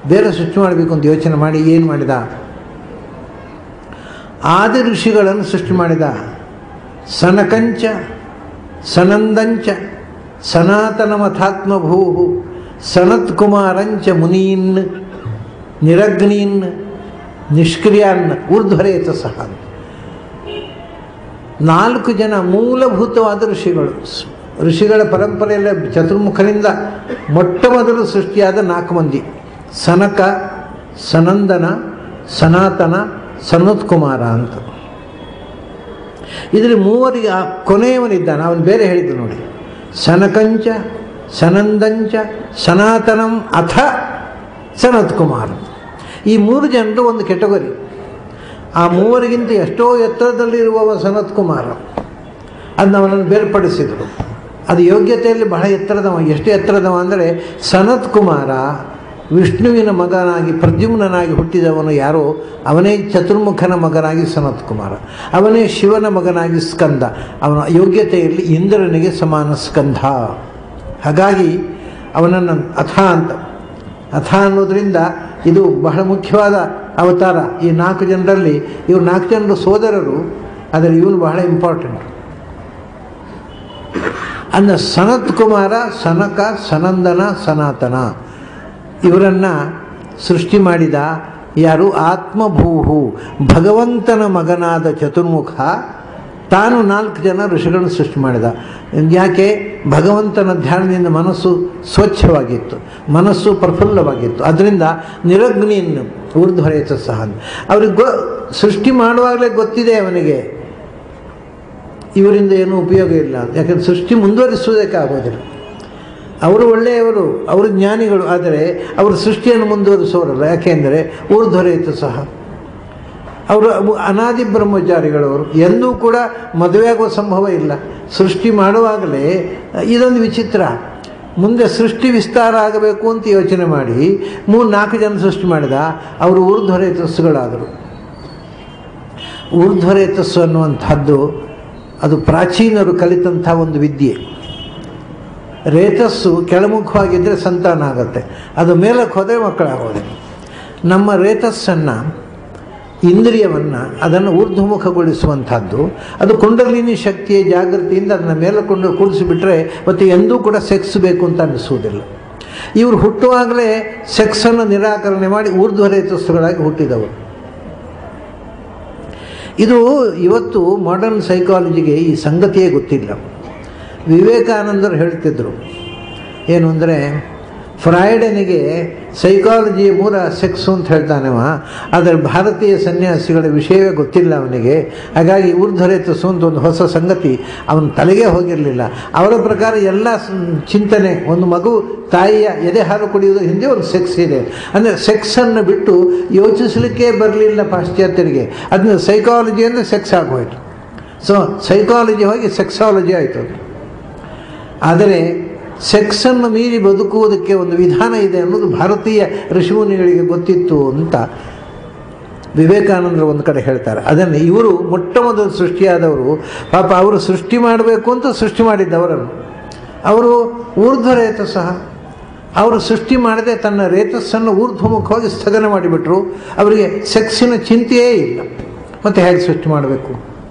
ಬೇರೆ ಸೃಷ್ಟಿ ಮಾಡಬೇಕು ಅಂತ ಯೋಚನೆ ಮಾಡಿ ಏನು ಮಾಡಿದ ಆದಿ ಋಷಿಗಳನ್ನು ಸೃಷ್ಟಿ ಮಾಡಿದ ಸನಕಂಚ ಸನಂದಂಚ ಸನಾತನ ಮಥಾತ್ಮಭೂ ಸನತ್ ಕುಮಾರಂಚ ಮುನೀನ್ ನಿರಗ್ನೀನ್ ನಿಷ್ಕ್ರಿಯಾನ್ ಊರ್ಧ್ವರೇತ ಸಹ ನಾಲ್ಕು ಜನ ಮೂಲಭೂತವಾದ ಋಷಿಗಳು ಋಷಿಗಳ ಪರಂಪರೆಯಲ್ಲಿ ಚತುರ್ಮುಖನಿಂದ ಮೊಟ್ಟ ಮೊದಲು ಸೃಷ್ಟಿಯಾದ ನಾಲ್ಕು ಮಂದಿ ಸನಕ ಸನಂದನ ಸನಾತನ ಸನತ್ಕುಮಾರ ಅಂತ ಇದರಲ್ಲಿ ಮೂವರಿಗೆ ಆ ಕೊನೆಯವನಿದ್ದಾನೆ ಅವನು ಬೇರೆ ಹೇಳಿದ್ದು ನೋಡಿ ಸನಕಂಚ ಸನಂದಂಚ ಸನಾತನಂ ಅಥ ಸನತ್ಕುಮಾರ ಈ ಮೂರು ಜನರು ಒಂದು ಕೆಟಗರಿ ಆ ಮೂವರಿಗಿಂತ ಎಷ್ಟೋ ಎತ್ತರದಲ್ಲಿರುವವ ಸನತ್ಕುಮಾರ ಅದನ್ನ ಅವನನ್ನು ಬೇರ್ಪಡಿಸಿದರು ಅದು ಯೋಗ್ಯತೆಯಲ್ಲಿ ಬಹಳ ಎತ್ತರದವ ಎಷ್ಟು ಎತ್ತರದವ ಅಂದರೆ ಸನತ್ ಕುಮಾರ ವಿಷ್ಣುವಿನ ಮಗನಾಗಿ ಪ್ರದ್ಯುಮ್ನಾಗಿ ಹುಟ್ಟಿದವನು ಯಾರೋ ಅವನೇ ಚತುರ್ಮುಖನ ಮಗನಾಗಿ ಸನತ್ ಕುಮಾರ ಅವನೇ ಶಿವನ ಮಗನಾಗಿ ಸ್ಕಂದ ಅವನ ಯೋಗ್ಯತೆಯಲ್ಲಿ ಇಂದ್ರನಿಗೆ ಸಮಾನ ಸ್ಕಂಧ ಹಾಗಾಗಿ ಅವನನ್ನು ಅಥ ಅಂತ ಅಥ ಅನ್ನೋದ್ರಿಂದ ಇದು ಬಹಳ ಮುಖ್ಯವಾದ ಅವತಾರ ಈ ನಾಲ್ಕು ಜನರಲ್ಲಿ ಇವರು ನಾಲ್ಕು ಜನರು ಸೋದರರು ಆದರೆ ಇವನು ಬಹಳ ಇಂಪಾರ್ಟೆಂಟ್ ಅನ್ನ ಸನತ್ ಕುಮಾರ ಸನಕ ಸನಂದನ ಸನಾತನ ಇವರನ್ನು ಸೃಷ್ಟಿ ಮಾಡಿದ ಯಾರು ಆತ್ಮಭೂಹು ಭಗವಂತನ ಮಗನಾದ ಚತುರ್ಮುಖ ತಾನು ನಾಲ್ಕು ಜನ ಋಷಿಗಳನ್ನು ಸೃಷ್ಟಿ ಮಾಡಿದ ಯಾಕೆ ಭಗವಂತನ ಧ್ಯಾನದಿಂದ ಮನಸ್ಸು ಸ್ವಚ್ಛವಾಗಿತ್ತು ಮನಸ್ಸು ಪ್ರಫುಲ್ಲವಾಗಿತ್ತು ಅದರಿಂದ ನಿರಗ್ನಿಯನ್ನು ಊರ್ಧ್ವರೇತ ಸಹ ಅವ್ರಿಗೆ ಗೊ ಸೃಷ್ಟಿ ಮಾಡುವಾಗಲೇ ಗೊತ್ತಿದೆ ಅವನಿಗೆ ಇವರಿಂದ ಏನೂ ಉಪಯೋಗ ಇಲ್ಲ ಯಾಕಂದ್ರೆ ಸೃಷ್ಟಿ ಮುಂದುವರಿಸುವುದಕ್ಕೆ ಆಗೋದಿಲ್ಲ ಅವರು ಒಳ್ಳೆಯವರು ಅವರು ಜ್ಞಾನಿಗಳು ಆದರೆ ಅವರು ಸೃಷ್ಟಿಯನ್ನು ಮುಂದುವರಿಸೋರಲ್ಲ ಯಾಕೆಂದರೆ ಊರ್ಧ್ವರೇತು ಸಹ ಅವರು ಅನಾದಿ ಬ್ರಹ್ಮಚಾರಿಗಳವರು ಎಂದೂ ಕೂಡ ಮದುವೆಯಾಗುವ ಸಂಭವ ಇಲ್ಲ ಸೃಷ್ಟಿ ಮಾಡುವಾಗಲೇ ಇದೊಂದು ವಿಚಿತ್ರ ಮುಂದೆ ಸೃಷ್ಟಿ ವಿಸ್ತಾರ ಆಗಬೇಕು ಅಂತ ಯೋಚನೆ ಮಾಡಿ ಮೂರು ನಾಲ್ಕು ಜನ ಸೃಷ್ಟಿ ಮಾಡಿದ ಅವರು ಊರ್ಧ್ವರೇತಸ್ಸುಗಳಾದರು ಊರ್ಧ್ವರೇತಸ್ಸು ಅನ್ನುವಂಥದ್ದು ಅದು ಪ್ರಾಚೀನರು ಕಲಿತಂಥ ಒಂದು ವಿದ್ಯೆ ರೇತಸ್ಸು ಕೆಳಮುಖವಾಗಿದ್ದರೆ ಸಂತಾನ ಆಗುತ್ತೆ ಅದು ಮೇಲಕ್ಕೆ ಹೋದರೆ ಮಕ್ಕಳಾಗೋದಿಲ್ಲ ನಮ್ಮ ರೇತಸ್ಸನ್ನು ಇಂದ್ರಿಯವನ್ನು ಅದನ್ನು ಊರ್ಧ್ವಮುಖಗೊಳಿಸುವಂಥದ್ದು ಅದು ಕುಂಡಲಿನಿ ಶಕ್ತಿಯ ಜಾಗೃತಿಯಿಂದ ಅದನ್ನು ಮೇಲಕ್ಕೊಂಡು ಕೂಡಿಸಿಬಿಟ್ರೆ ಮತ್ತು ಎಂದೂ ಕೂಡ ಸೆಕ್ಸ್ ಬೇಕು ಅಂತ ಅನ್ನಿಸುವುದಿಲ್ಲ ಇವರು ಹುಟ್ಟುವಾಗಲೇ ಸೆಕ್ಸನ್ನು ನಿರಾಕರಣೆ ಮಾಡಿ ಊರ್ಧ್ವರೇತಸ್ಸುಗಳಾಗಿ ಹುಟ್ಟಿದವರು ಇದು ಇವತ್ತು ಮಾಡರ್ನ್ ಸೈಕಾಲಜಿಗೆ ಈ ಸಂಗತಿಯೇ ಗೊತ್ತಿಲ್ಲ ವಿವೇಕಾನಂದರು ಹೇಳ್ತಿದ್ರು ಏನು ಅಂದರೆ ಫ್ರಾಯ್ಡನಿಗೆ ಸೈಕಾಲಜಿಯ ಮೂಲ ಸೆಕ್ಸು ಅಂತ ಹೇಳ್ತಾನೆವ ಆದರೆ ಭಾರತೀಯ ಸನ್ಯಾಸಿಗಳ ವಿಷಯವೇ ಗೊತ್ತಿಲ್ಲ ಅವನಿಗೆ ಹಾಗಾಗಿ ಊರ್ಧ್ವರೇತಸ್ಸು ಅಂತ ಒಂದು ಹೊಸ ಸಂಗತಿ ಅವನ ತಲೆಗೆ ಹೋಗಿರಲಿಲ್ಲ ಅವರ ಪ್ರಕಾರ ಎಲ್ಲ ಚಿಂತನೆ ಒಂದು ಮಗು ತಾಯಿಯ ಎದೆ ಹಾಲು ಕುಡಿಯೋದು ಹಿಂದೆ ಒಂದು ಸೆಕ್ಸ್ ಇದೆ ಅಂದರೆ ಸೆಕ್ಸನ್ನು ಬಿಟ್ಟು ಯೋಚಿಸಲಿಕ್ಕೆ ಬರಲಿಲ್ಲ ಪಾಶ್ಚಾತ್ಯರಿಗೆ ಅದನ್ನ ಸೈಕಾಲಜಿ ಅಂದರೆ ಸೆಕ್ಸ್ ಆಗೋಯ್ತು ಸೊ ಸೈಕಾಲಜಿ ಹೋಗಿ ಸೆಕ್ಸಾಲಜಿ ಆಯಿತು ಆದರೆ ಸೆಕ್ಸನ್ನು ಮೀರಿ ಬದುಕುವುದಕ್ಕೆ ಒಂದು ವಿಧಾನ ಇದೆ ಅನ್ನೋದು ಭಾರತೀಯ ಋಷಿಮುನಿಗಳಿಗೆ ಗೊತ್ತಿತ್ತು ಅಂತ ವಿವೇಕಾನಂದರು ಒಂದು ಕಡೆ ಹೇಳ್ತಾರೆ ಅದನ್ನು ಇವರು ಮೊಟ್ಟ ಮೊದಲು ಸೃಷ್ಟಿಯಾದವರು ಪಾಪ ಅವರು ಸೃಷ್ಟಿ ಮಾಡಬೇಕು ಅಂತ ಸೃಷ್ಟಿ ಮಾಡಿದ್ದವರನ್ನು ಅವರು ಊರ್ಧ್ವ ರೇತ ಸಹ ಅವರು ಸೃಷ್ಟಿ ಮಾಡದೆ ತನ್ನ ರೇತಸ್ಸನ್ನು ಊರ್ಧ್ವಮುಖವಾಗಿ ಸ್ಥಗನ ಮಾಡಿಬಿಟ್ರು ಅವರಿಗೆ ಸೆಕ್ಸಿನ ಚಿಂತೆಯೇ ಇಲ್ಲ ಮತ್ತು ಹೇಗೆ ಸೃಷ್ಟಿ ಮಾಡಬೇಕು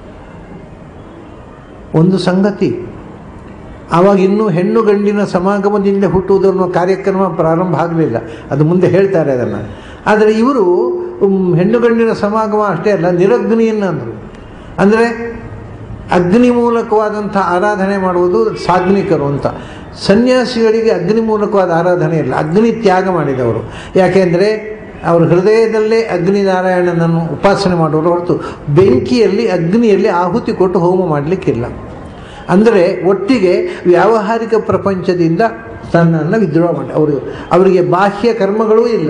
ಒಂದು ಸಂಗತಿ ಆವಾಗ ಇನ್ನೂ ಹೆಣ್ಣು ಗಂಡಿನ ಸಮಾಗಮದಿಂದ ಹುಟ್ಟುವುದು ಅನ್ನೋ ಕಾರ್ಯಕ್ರಮ ಪ್ರಾರಂಭ ಆಗಲಿಲ್ಲ ಅದು ಮುಂದೆ ಹೇಳ್ತಾರೆ ಅದನ್ನು ಆದರೆ ಇವರು ಹೆಣ್ಣು ಗಂಡಿನ ಸಮಾಗಮ ಅಷ್ಟೇ ಅಲ್ಲ ನಿರಗ್ನಿಯನ್ನು ಅಂದರು ಅಂದರೆ ಅಗ್ನಿ ಮೂಲಕವಾದಂಥ ಆರಾಧನೆ ಮಾಡುವುದು ಸಾಗ್ನಿಕರು ಅಂತ ಸನ್ಯಾಸಿಗಳಿಗೆ ಅಗ್ನಿ ಮೂಲಕವಾದ ಆರಾಧನೆ ಇಲ್ಲ ಅಗ್ನಿ ತ್ಯಾಗ ಮಾಡಿದವರು ಯಾಕೆಂದರೆ ಅವರು ಹೃದಯದಲ್ಲೇ ಅಗ್ನಿನಾರಾಯಣನನ್ನು ಉಪಾಸನೆ ಮಾಡೋರು ಹೊರತು ಬೆಂಕಿಯಲ್ಲಿ ಅಗ್ನಿಯಲ್ಲಿ ಆಹುತಿ ಕೊಟ್ಟು ಹೋಮ ಮಾಡಲಿಕ್ಕಿಲ್ಲ ಅಂದರೆ ಒಟ್ಟಿಗೆ ವ್ಯಾವಹಾರಿಕ ಪ್ರಪಂಚದಿಂದ ತನ್ನನ್ನು ವಿದ್ರೋಹ ಮಾಡಿ ಅವರು ಅವರಿಗೆ ಬಾಹ್ಯ ಕರ್ಮಗಳೂ ಇಲ್ಲ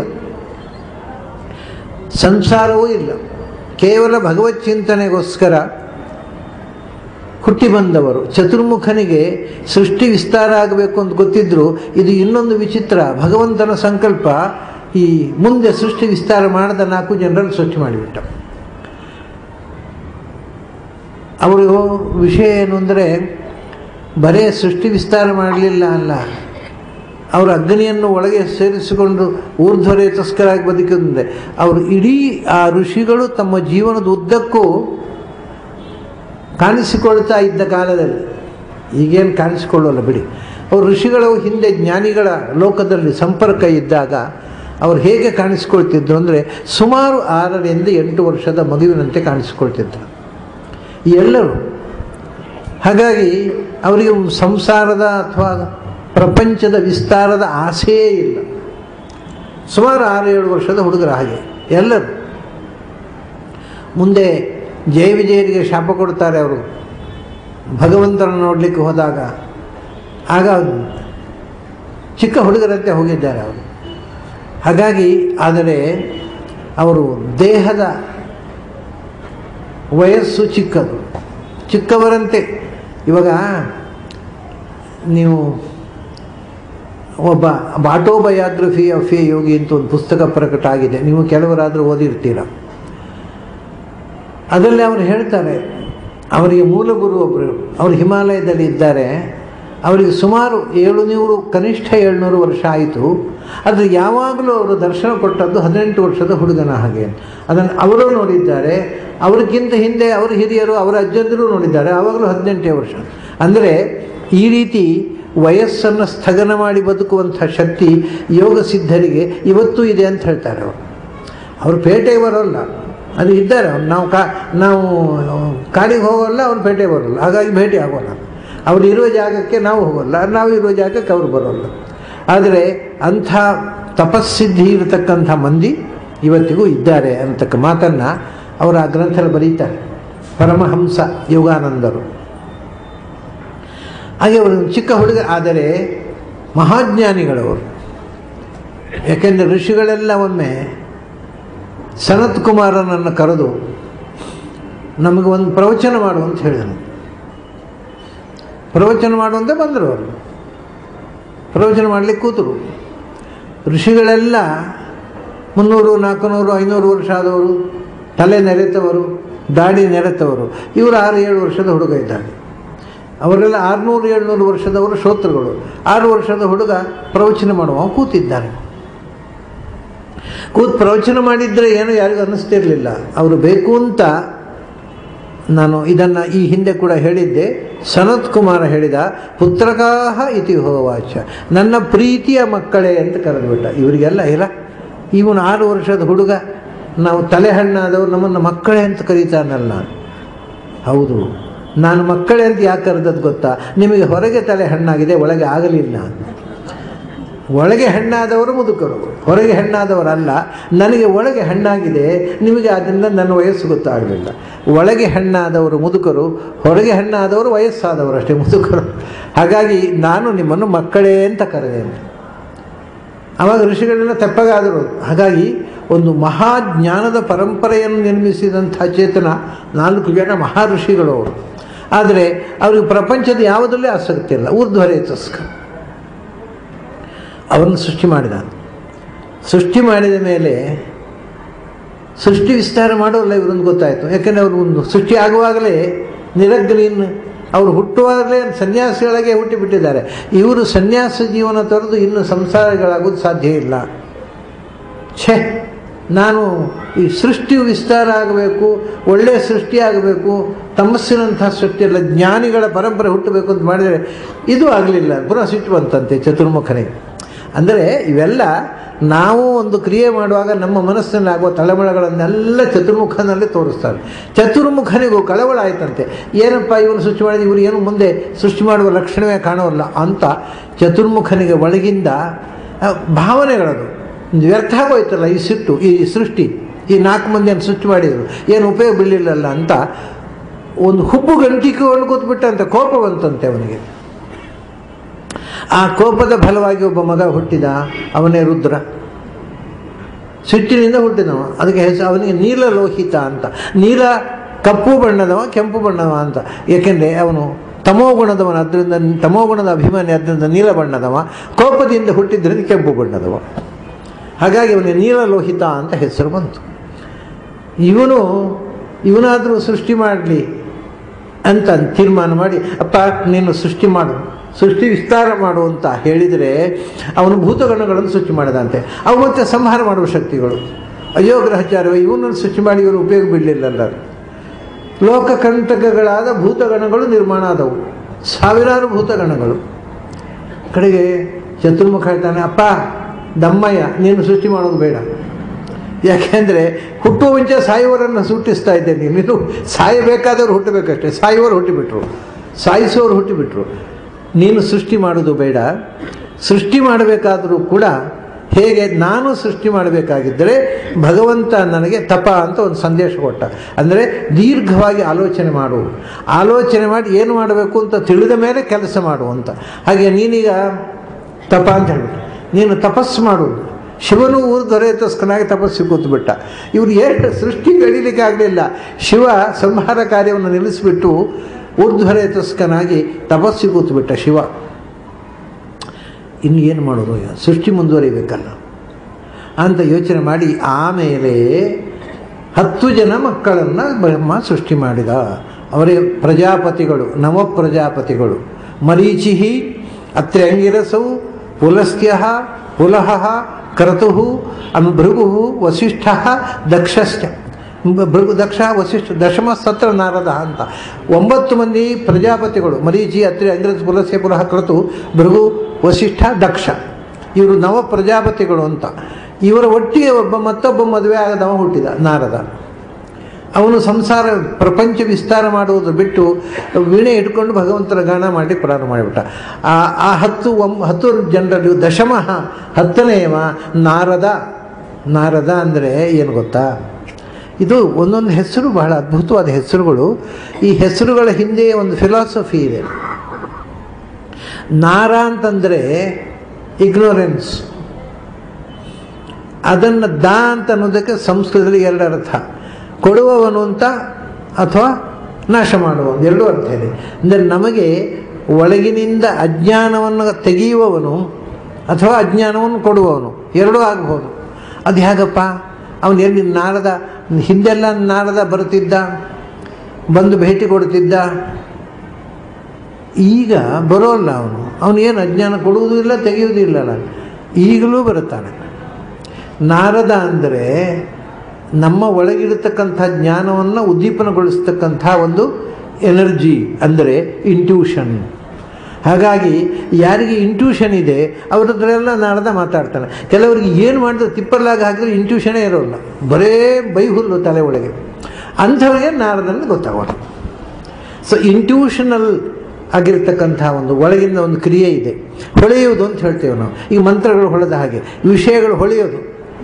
ಸಂಸಾರವೂ ಇಲ್ಲ ಕೇವಲ ಭಗವತ್ ಚಿಂತನೆಗೋಸ್ಕರ ಹುಟ್ಟಿ ಬಂದವರು ಚತುರ್ಮುಖನಿಗೆ ಸೃಷ್ಟಿ ವಿಸ್ತಾರ ಆಗಬೇಕು ಅಂತ ಗೊತ್ತಿದ್ರು ಇದು ಇನ್ನೊಂದು ವಿಚಿತ್ರ ಭಗವಂತನ ಸಂಕಲ್ಪ ಈ ಮುಂದೆ ಸೃಷ್ಟಿ ವಿಸ್ತಾರ ಮಾಡದ ನಾಲ್ಕು ಜನರನ್ನು ಸೃಷ್ಟಿ ಮಾಡಿಬಿಟ್ಟ ಅವರು ವಿಷಯ ಏನು ಅಂದರೆ ಬರೇ ಸೃಷ್ಟಿ ವಿಸ್ತಾರ ಮಾಡಲಿಲ್ಲ ಅಲ್ಲ ಅವರು ಅಗ್ನಿಯನ್ನು ಒಳಗೆ ಸೇರಿಸಿಕೊಂಡು ಊರ್ಧ್ವರೇತಸ್ಕರಾಗಿ ಬದುಕಿದ್ರೆ ಅವರು ಇಡೀ ಆ ಋಷಿಗಳು ತಮ್ಮ ಜೀವನದ ಉದ್ದಕ್ಕೂ ಕಾಣಿಸಿಕೊಳ್ತಾ ಇದ್ದ ಕಾಲದಲ್ಲಿ ಈಗೇನು ಕಾಣಿಸಿಕೊಳ್ಳೋಲ್ಲ ಬಿಡಿ ಅವರು ಋಷಿಗಳು ಹಿಂದೆ ಜ್ಞಾನಿಗಳ ಲೋಕದಲ್ಲಿ ಸಂಪರ್ಕ ಇದ್ದಾಗ ಅವರು ಹೇಗೆ ಕಾಣಿಸ್ಕೊಳ್ತಿದ್ರು ಅಂದರೆ ಸುಮಾರು ಆರರಿಂದ ಎಂಟು ವರ್ಷದ ಮಗುವಿನಂತೆ ಕಾಣಿಸಿಕೊಳ್ತಿದ್ರು ಎಲ್ಲರೂ ಹಾಗಾಗಿ ಅವರಿಗೆ ಸಂಸಾರದ ಅಥವಾ ಪ್ರಪಂಚದ ವಿಸ್ತಾರದ ಆಸೆಯೇ ಇಲ್ಲ ಸುಮಾರು ಆರು ಏಳು ವರ್ಷದ ಹುಡುಗರ ಹಾಗೆ ಎಲ್ಲರೂ ಮುಂದೆ ಜಯ ವಿಜಯರಿಗೆ ಶಾಪ ಕೊಡ್ತಾರೆ ಅವರು ಭಗವಂತನ ನೋಡಲಿಕ್ಕೆ ಹೋದಾಗ ಆಗ ಚಿಕ್ಕ ಹುಡುಗರಂತೆ ಹೋಗಿದ್ದಾರೆ ಅವರು ಹಾಗಾಗಿ ಆದರೆ ಅವರು ದೇಹದ ವಯಸ್ಸು ಚಿಕ್ಕದು ಚಿಕ್ಕವರಂತೆ ಇವಾಗ ನೀವು ಒಬ್ಬ ಆಟೋಬಯೋಗ್ರಫಿ ಆಫ್ ಎ ಯೋಗಿ ಅಂತ ಒಂದು ಪುಸ್ತಕ ಪ್ರಕಟ ಆಗಿದೆ ನೀವು ಕೆಲವರಾದರೂ ಓದಿರ್ತೀರ ಅದರಲ್ಲಿ ಅವರು ಹೇಳ್ತಾರೆ ಅವರಿಗೆ ಮೂಲ ಗುರು ಒಬ್ಬರು ಅವರು ಹಿಮಾಲಯದಲ್ಲಿ ಇದ್ದಾರೆ ಅವರಿಗೆ ಸುಮಾರು ಏಳುನೂರು ಕನಿಷ್ಠ ಏಳ್ನೂರು ವರ್ಷ ಆಯಿತು ಆದರೆ ಯಾವಾಗಲೂ ಅವರು ದರ್ಶನ ಕೊಟ್ಟದ್ದು ಹದಿನೆಂಟು ವರ್ಷದ ಹುಡುಗನ ಹಾಗೆ ಅದನ್ನು ಅವರು ನೋಡಿದ್ದಾರೆ ಅವ್ರಿಗಿಂತ ಹಿಂದೆ ಅವರ ಹಿರಿಯರು ಅವರ ಅಜ್ಜಂದಿರು ನೋಡಿದ್ದಾರೆ ಆವಾಗಲೂ ಹದಿನೆಂಟೇ ವರ್ಷ ಅಂದರೆ ಈ ರೀತಿ ವಯಸ್ಸನ್ನು ಸ್ಥಗನ ಮಾಡಿ ಬದುಕುವಂಥ ಶಕ್ತಿ ಯೋಗ ಸಿದ್ಧರಿಗೆ ಇವತ್ತೂ ಇದೆ ಅಂತ ಹೇಳ್ತಾರೆ ಅವರು ಅವರು ಪೇಟೆಗೆ ಬರೋಲ್ಲ ಅದು ಇದ್ದಾರೆ ಅವ್ರು ನಾವು ಕಾ ನಾವು ಕಾಡಿಗೆ ಹೋಗೋಲ್ಲ ಅವ್ರು ಪೇಟೆಗೆ ಬರೋಲ್ಲ ಹಾಗಾಗಿ ಭೇಟಿ ಆಗೋಲ್ಲ ಅವ್ರು ಇರುವ ಜಾಗಕ್ಕೆ ನಾವು ಹೋಗೋಲ್ಲ ನಾವು ಇರುವ ಜಾಗಕ್ಕೆ ಅವ್ರು ಬರೋಲ್ಲ ಆದರೆ ಅಂಥ ತಪಸ್ಸಿದ್ಧಿ ಇರತಕ್ಕಂಥ ಮಂದಿ ಇವತ್ತಿಗೂ ಇದ್ದಾರೆ ಅಂತಕ್ಕ ಮಾತನ್ನು ಅವರು ಆ ಗ್ರಂಥದಲ್ಲಿ ಬರೀತಾರೆ ಪರಮಹಂಸ ಯೋಗಾನಂದರು ಹಾಗೆ ಅವರು ಚಿಕ್ಕ ಹುಡುಗ ಆದರೆ ಮಹಾಜ್ಞಾನಿಗಳವರು ಯಾಕೆಂದರೆ ಋಷಿಗಳೆಲ್ಲ ಒಮ್ಮೆ ಸನತ್ ಕುಮಾರನನ್ನು ಕರೆದು ನಮಗೆ ಒಂದು ಪ್ರವಚನ ಮಾಡು ಅಂತ ಹೇಳಿದನು ಪ್ರವಚನ ಮಾಡುವಂತೆ ಬಂದರು ಅವರು ಪ್ರವಚನ ಮಾಡಲಿಕ್ಕೆ ಕೂತರು ಋಷಿಗಳೆಲ್ಲ ಮುನ್ನೂರು ನಾಲ್ಕುನೂರು ಐನೂರು ವರ್ಷ ಆದವರು ತಲೆ ನೆರೆತವರು ದಾಡಿ ನೆರೆತವರು ಇವರು ಆರು ಏಳು ವರ್ಷದ ಹುಡುಗ ಇದ್ದಾನೆ ಅವರೆಲ್ಲ ಆರುನೂರು ಏಳ್ನೂರು ವರ್ಷದವರು ಶ್ರೋತೃಗಳು ಆರು ವರ್ಷದ ಹುಡುಗ ಪ್ರವಚನ ಮಾಡುವ ಕೂತಿದ್ದಾನೆ ಕೂತ್ ಪ್ರವಚನ ಮಾಡಿದರೆ ಏನು ಯಾರಿಗೂ ಅನ್ನಿಸ್ತಿರಲಿಲ್ಲ ಅವರು ಬೇಕು ಅಂತ ನಾನು ಇದನ್ನು ಈ ಹಿಂದೆ ಕೂಡ ಹೇಳಿದ್ದೆ ಸನತ್ ಕುಮಾರ ಹೇಳಿದ ಪುತ್ರಕಾಹ ಇತಿ ಹೋವಾಚ ನನ್ನ ಪ್ರೀತಿಯ ಮಕ್ಕಳೇ ಅಂತ ಕರೆದುಬಿಟ್ಟ ಇವರಿಗೆಲ್ಲ ಇಲ್ಲ ಇವನು ಆರು ವರ್ಷದ ಹುಡುಗ ನಾವು ತಲೆ ಹಣ್ಣಾದವರು ನಮ್ಮನ್ನು ಮಕ್ಕಳೇ ಅಂತ ಕರೀತಾನಲ್ಲ ಹೌದು ನಾನು ಮಕ್ಕಳೇ ಅಂತ ಯಾಕೆ ಕರೆದದ್ದು ಗೊತ್ತಾ ನಿಮಗೆ ಹೊರಗೆ ತಲೆ ಹಣ್ಣಾಗಿದೆ ಒಳಗೆ ಆಗಲಿಲ್ಲ ಒಳಗೆ ಹೆಣ್ಣಾದವರು ಮುದುಕರು ಹೊರಗೆ ಹೆಣ್ಣಾದವರಲ್ಲ ನನಗೆ ಒಳಗೆ ಹೆಣ್ಣಾಗಿದೆ ನಿಮಗೆ ಅದರಿಂದ ನನ್ನ ವಯಸ್ಸು ಗೊತ್ತಾಗಲಿಲ್ಲ ಒಳಗೆ ಹೆಣ್ಣಾದವರು ಮುದುಕರು ಹೊರಗೆ ಹೆಣ್ಣಾದವರು ವಯಸ್ಸಾದವರು ಅಷ್ಟೇ ಮುದುಕರು ಹಾಗಾಗಿ ನಾನು ನಿಮ್ಮನ್ನು ಮಕ್ಕಳೇ ಅಂತ ಕರೆದೆ ಆವಾಗ ಋಷಿಗಳೆಲ್ಲ ತೆಪ್ಪಗಾದರು ಹಾಗಾಗಿ ಒಂದು ಮಹಾಜ್ಞಾನದ ಪರಂಪರೆಯನ್ನು ನಿರ್ಮಿಸಿದಂಥ ಚೇತನ ನಾಲ್ಕು ಜನ ಮಹಾ ಋಷಿಗಳು ಅವರು ಆದರೆ ಅವ್ರಿಗೆ ಪ್ರಪಂಚದ ಯಾವುದರಲ್ಲೇ ಆಸಕ್ತಿ ಇಲ್ಲ ಊರ್ಧ್ವರೇ ತಸ್ಕ ಅವರನ್ನು ಸೃಷ್ಟಿ ಮಾಡಿದ ಸೃಷ್ಟಿ ಮಾಡಿದ ಮೇಲೆ ಸೃಷ್ಟಿ ವಿಸ್ತಾರ ಮಾಡೋಲ್ಲ ಇವರೊಂದು ಗೊತ್ತಾಯಿತು ಯಾಕೆಂದರೆ ಅವರು ಒಂದು ಸೃಷ್ಟಿ ಆಗುವಾಗಲೇ ನಿರಗ್ನೀನ್ ಅವರು ಹುಟ್ಟುವಾಗಲೇ ಸನ್ಯಾಸಿಗಳಿಗೆ ಹುಟ್ಟಿಬಿಟ್ಟಿದ್ದಾರೆ ಇವರು ಸನ್ಯಾಸ ಜೀವನ ತೊರೆದು ಇನ್ನು ಸಂಸಾರಗಳಾಗೋದು ಸಾಧ್ಯ ಇಲ್ಲ ಛೇ ನಾನು ಈ ಸೃಷ್ಟಿಯು ವಿಸ್ತಾರ ಆಗಬೇಕು ಒಳ್ಳೆಯ ಸೃಷ್ಟಿ ಆಗಬೇಕು ತಮಸ್ಸಿನಂಥ ಸೃಷ್ಟಿ ಅಲ್ಲ ಜ್ಞಾನಿಗಳ ಪರಂಪರೆ ಹುಟ್ಟಬೇಕು ಅಂತ ಮಾಡಿದರೆ ಇದು ಆಗಲಿಲ್ಲ ಪುನಃ ಸಿಟ್ಟು ಬಂತಂತೆ ಚತುರ್ಮುಖನಿಗೆ ಅಂದರೆ ಇವೆಲ್ಲ ನಾವು ಒಂದು ಕ್ರಿಯೆ ಮಾಡುವಾಗ ನಮ್ಮ ಮನಸ್ಸಿನಲ್ಲಿ ಆಗುವ ತಳಮಳಗಳನ್ನೆಲ್ಲ ಚತುರ್ಮುಖನಲ್ಲಿ ತೋರಿಸ್ತಾರೆ ಚತುರ್ಮುಖನಿಗೂ ಕಳವಳ ಆಯ್ತಂತೆ ಏನಪ್ಪ ಇವನು ಸೃಷ್ಟಿ ಮಾಡಿದ ಇವರು ಏನು ಮುಂದೆ ಸೃಷ್ಟಿ ಮಾಡುವ ಲಕ್ಷಣವೇ ಕಾಣೋಲ್ಲ ಅಂತ ಚತುರ್ಮುಖನಿಗೆ ಒಳಗಿಂದ ಭಾವನೆಗಳದು ವ್ಯರ್ಥ ಆಗೋಯ್ತಲ್ಲ ಈ ಸಿಟ್ಟು ಈ ಸೃಷ್ಟಿ ಈ ನಾಲ್ಕು ಮಂದಿಯನ್ನು ಸೃಷ್ಟಿ ಮಾಡಿದರು ಏನು ಉಪಯೋಗ ಬೀಳಲಿಲ್ಲಲ್ಲ ಅಂತ ಒಂದು ಹುಬ್ಬು ಗಂಟಿಕೊಂಡು ಕೂತ್ಬಿಟ್ಟಂತೆ ಕೋಪ ಬಂತಂತೆ ಅವನಿಗೆ ಆ ಕೋಪದ ಫಲವಾಗಿ ಒಬ್ಬ ಮಗ ಹುಟ್ಟಿದ ಅವನೇ ರುದ್ರ ಸಿಟ್ಟಿನಿಂದ ಹುಟ್ಟಿದವ ಅದಕ್ಕೆ ಹೆಸರು ಅವನಿಗೆ ನೀಲಲೋಹಿತ ಅಂತ ನೀಲ ಕಪ್ಪು ಬಣ್ಣದವ ಕೆಂಪು ಬಣ್ಣವ ಅಂತ ಏಕೆಂದರೆ ಅವನು ತಮೋಗುಣದವನ ಅದರಿಂದ ತಮೋಗುಣದ ಅಭಿಮಾನಿ ಅದರಿಂದ ನೀಲ ಬಣ್ಣದವ ಕೋಪದಿಂದ ಹುಟ್ಟಿದ್ರಿಂದ ಕೆಂಪು ಬಣ್ಣದವ ಹಾಗಾಗಿ ಅವನಿಗೆ ನೀಲಲೋಹಿತ ಅಂತ ಹೆಸರು ಬಂತು ಇವನು ಇವನಾದರೂ ಸೃಷ್ಟಿ ಮಾಡಲಿ ಅಂತ ತೀರ್ಮಾನ ಮಾಡಿ ಅಪ್ಪ ನೀನು ಸೃಷ್ಟಿ ಮಾಡು ಸೃಷ್ಟಿ ವಿಸ್ತಾರ ಮಾಡುವಂತ ಹೇಳಿದರೆ ಅವನು ಭೂತಗಣಗಳನ್ನು ಸೃಷ್ಟಿ ಮಾಡಿದಂತೆ ಅವು ಮತ್ತೆ ಸಂಹಾರ ಮಾಡುವ ಶಕ್ತಿಗಳು ಅಯ್ಯೋ ಗ್ರಹಚಾರ್ಯ ಇವನನ್ನು ಸೃಷ್ಟಿ ಮಾಡಿ ಇವರು ಉಪಯೋಗ ಬಿಡಲಿಲ್ಲಲ್ಲ ಲೋಕಕಂಟಕಗಳಾದ ಭೂತಗಣಗಳು ನಿರ್ಮಾಣ ಆದವು ಸಾವಿರಾರು ಭೂತಗಣಗಳು ಕಡೆಗೆ ಚತುರ್ಮುಖ ಹೇಳ್ತಾನೆ ಅಪ್ಪ ದಮ್ಮಯ್ಯ ನೀನು ಸೃಷ್ಟಿ ಮಾಡೋದು ಬೇಡ ಯಾಕೆಂದರೆ ಹುಟ್ಟುವ ಮುಂಚೆ ಸಾಯುವವರನ್ನು ಸೃಷ್ಟಿಸ್ತಾ ಇದ್ದೇನೆ ನೀನು ಸಾಯಬೇಕಾದವರು ಹುಟ್ಟಬೇಕಷ್ಟೇ ಸಾಯುವವರು ಹುಟ್ಟಿಬಿಟ್ರು ಸಾಯಿಸುವವರು ಹುಟ್ಟಿಬಿಟ್ರು ನೀನು ಸೃಷ್ಟಿ ಮಾಡೋದು ಬೇಡ ಸೃಷ್ಟಿ ಮಾಡಬೇಕಾದರೂ ಕೂಡ ಹೇಗೆ ನಾನು ಸೃಷ್ಟಿ ಮಾಡಬೇಕಾಗಿದ್ದರೆ ಭಗವಂತ ನನಗೆ ತಪ ಅಂತ ಒಂದು ಸಂದೇಶ ಕೊಟ್ಟ ಅಂದರೆ ದೀರ್ಘವಾಗಿ ಆಲೋಚನೆ ಮಾಡು ಆಲೋಚನೆ ಮಾಡಿ ಏನು ಮಾಡಬೇಕು ಅಂತ ತಿಳಿದ ಮೇಲೆ ಕೆಲಸ ಮಾಡು ಅಂತ ಹಾಗೆ ನೀನೀಗ ತಪ ಅಂತ ಹೇಳ್ಬಿಟ್ಟು ನೀನು ತಪಸ್ಸು ಮಾಡು ಶಿವನು ಊರು ದೊರೆಯತಸ್ಕನಾಗಿ ತಪಸ್ಸು ಕೂತ್ಬಿಟ್ಟ ಇವ್ರು ಎರಡು ಸೃಷ್ಟಿ ಬೆಳೀಲಿಕ್ಕೆ ಆಗಲಿಲ್ಲ ಶಿವ ಸಂಹಾರ ಕಾರ್ಯವನ್ನು ನಿಲ್ಲಿಸಿಬಿಟ್ಟು ಊರ್ಧ್ವರೇತಸ್ಕನಾಗಿ ತಪಸ್ಸು ಕೂತ್ಬಿಟ್ಟ ಶಿವ ಇನ್ನು ಏನು ಮಾಡೋದು ಈಗ ಸೃಷ್ಟಿ ಮುಂದುವರಿಬೇಕಲ್ಲ ಅಂತ ಯೋಚನೆ ಮಾಡಿ ಆಮೇಲೆ ಹತ್ತು ಜನ ಮಕ್ಕಳನ್ನು ಬ್ರಹ್ಮ ಸೃಷ್ಟಿ ಮಾಡಿದ ಅವರೇ ಪ್ರಜಾಪತಿಗಳು ನವ ಪ್ರಜಾಪತಿಗಳು ಮರೀಚಿಹಿ ಅತ್ರ್ಯಂಗಿರಸೌ ಪುಲಸ್ತ್ಯ ಪುಲಹ ಕ್ರತು ಅನ್ ಭೃಗು ವಸಿಷ್ಠ ದಕ್ಷಶ್ಚ ಭೃಗು ದಕ್ಷ ವಸಿಷ್ಠ ದಶಮ ಸತ್ರ ನಾರದ ಅಂತ ಒಂಬತ್ತು ಮಂದಿ ಪ್ರಜಾಪತಿಗಳು ಮರೀಚಿ ಅತ್ರಿ ಅಂಗ್ರಜ್ ಪುಲಸ್ಯ ಪುಲಹ ಕ್ರತು ಭೃಗು ವಸಿಷ್ಠ ದಕ್ಷ ಇವರು ನವ ಪ್ರಜಾಪತಿಗಳು ಅಂತ ಇವರ ಒಟ್ಟಿಗೆ ಒಬ್ಬ ಮತ್ತೊಬ್ಬ ಮದುವೆ ಆಗದವ ಹುಟ್ಟಿದ ನಾರದ ಅವನು ಸಂಸಾರ ಪ್ರಪಂಚ ವಿಸ್ತಾರ ಮಾಡುವುದು ಬಿಟ್ಟು ವೀಣೆ ಇಟ್ಕೊಂಡು ಭಗವಂತನ ಗಾನ ಮಾಡಿ ಪ್ರಾರಂಭ ಮಾಡಿಬಿಟ್ಟ ಆ ಆ ಹತ್ತು ಒಂ ಹತ್ತು ಜನರಲ್ಲಿ ದಶಮಃ ಹತ್ತನೆಯವ ನಾರದ ನಾರದ ಅಂದರೆ ಏನು ಗೊತ್ತಾ ಇದು ಒಂದೊಂದು ಹೆಸರು ಬಹಳ ಅದ್ಭುತವಾದ ಹೆಸರುಗಳು ಈ ಹೆಸರುಗಳ ಹಿಂದೆ ಒಂದು ಫಿಲಾಸಫಿ ಇದೆ ನಾರ ಅಂತಂದರೆ ಇಗ್ನೋರೆನ್ಸ್ ಅದನ್ನು ದ ಅಂತ ಅನ್ನೋದಕ್ಕೆ ಸಂಸ್ಕೃತದಲ್ಲಿ ಎರಡು ಅರ್ಥ ಕೊಡುವವನು ಅಂತ ಅಥವಾ ನಾಶ ಮಾಡುವವನು ಎರಡೂ ಅರ್ಥ ಇದೆ ಅಂದರೆ ನಮಗೆ ಒಳಗಿನಿಂದ ಅಜ್ಞಾನವನ್ನು ತೆಗೆಯುವವನು ಅಥವಾ ಅಜ್ಞಾನವನ್ನು ಕೊಡುವವನು ಎರಡೂ ಆಗ್ಬೋದು ಅದು ಹೇಗಪ್ಪ ಅವನು ಎಲ್ಲಿ ನಾರದ ಹಿಂದೆಲ್ಲ ನಾರದ ಬರುತ್ತಿದ್ದ ಬಂದು ಭೇಟಿ ಕೊಡ್ತಿದ್ದ ಈಗ ಬರೋಲ್ಲ ಅವನು ಅವನು ಏನು ಅಜ್ಞಾನ ಕೊಡುವುದೂ ಇಲ್ಲ ತೆಗೆಯುವುದೂ ಇಲ್ಲಲ್ಲ ಈಗಲೂ ಬರುತ್ತಾನೆ ನಾರದ ಅಂದರೆ ನಮ್ಮ ಒಳಗಿರತಕ್ಕಂಥ ಜ್ಞಾನವನ್ನು ಉದ್ದೀಪನಗೊಳಿಸ್ತಕ್ಕಂಥ ಒಂದು ಎನರ್ಜಿ ಅಂದರೆ ಇಂಟ್ಯೂಷನ್ ಹಾಗಾಗಿ ಯಾರಿಗೆ ಇಂಟ್ಯೂಷನ್ ಇದೆ ಅವರದ್ರೆಲ್ಲ ನಾರದ ಮಾತಾಡ್ತಾನೆ ಕೆಲವರಿಗೆ ಏನು ಮಾಡಿದ್ರೆ ತಿಪ್ಪರ್ಲಾಗ ಹಾಕಿದ್ರೆ ಇಂಟ್ಯೂಷನೇ ಇರೋಲ್ಲ ಬರೇ ಬೈಹುಲ್ಲು ತಲೆ ಒಳಗೆ ಅಂಥವ್ರಿಗೆ ನಾರದಲ್ಲಿ ಗೊತ್ತಾಗೋದು ಸೊ ಇಂಟ್ಯೂಷನಲ್ ಆಗಿರ್ತಕ್ಕಂಥ ಒಂದು ಒಳಗಿನ ಒಂದು ಕ್ರಿಯೆ ಇದೆ ಹೊಳೆಯುವುದು ಅಂತ ಹೇಳ್ತೇವೆ ನಾವು ಈಗ ಮಂತ್ರಗಳು ಹೊಳೆದ ಹಾಗೆ ವಿಷಯಗಳು ಹೊಳೆಯೋದು